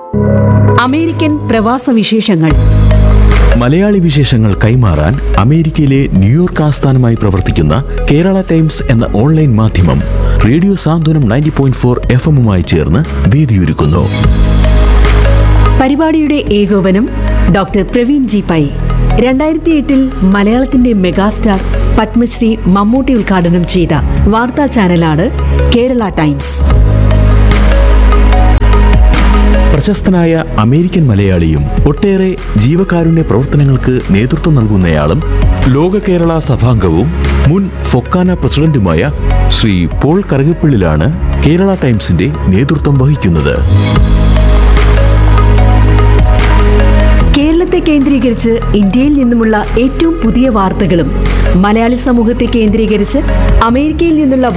American പ്രവാസ വിശേഷങ്ങൾ മലയാളി വിശേഷങ്ങൾ കൈമാറാൻ അമേരിക്കയിലെ ന്യൂയോർക്ക് ആസ്ഥാനമായി പ്രവർത്തിക്കുന്ന കേരള ടൈംസ് എന്ന ഓൺലൈൻ മാധ്യമം radio Santhwanam ninety point four F എമ്മുമായി ചേർന്ന് വേദിയൊരുക്കുന്നു പരിപാടിയുടെ ഏകോപനം ഡോക്ടർ പ്രവീൺ ജി പൈ രണ്ടായിരത്തി എട്ടിൽ മലയാളത്തിന്റെ മെഗാസ്റ്റാർ പത്മശ്രീ മമ്മൂട്ടി ഉദ്ഘാടനം ചെയ്ത വാർത്താ ചാനലാണ് കേരള ടൈംസ് പ്രശസ്തനായ അമേരിക്കൻ മലയാളിയും ഒട്ടേറെ ജീവകാരുണ്യ പ്രവർത്തനങ്ങൾക്ക് നേതൃത്വം നൽകുന്നയാളും ലോക കേരള സഭാംഗവും മുൻ ഫൊക്കാന പ്രസിഡന്റുമായ ശ്രീ പോൾ കറുകപ്പിള്ളിലാണ് കേരള ടൈംസിന്റെ നേതൃത്വം വഹിക്കുന്നത് കേരളത്തെ കേന്ദ്രീകരിച്ച് ഇന്ത്യയിൽ നിന്നുമുള്ള ഏറ്റവും പുതിയ വാർത്തകളും മലയാളി സമൂഹത്തെ കേന്ദ്രീകരിച്ച് അമേരിക്കയിൽ നിന്നുള്ള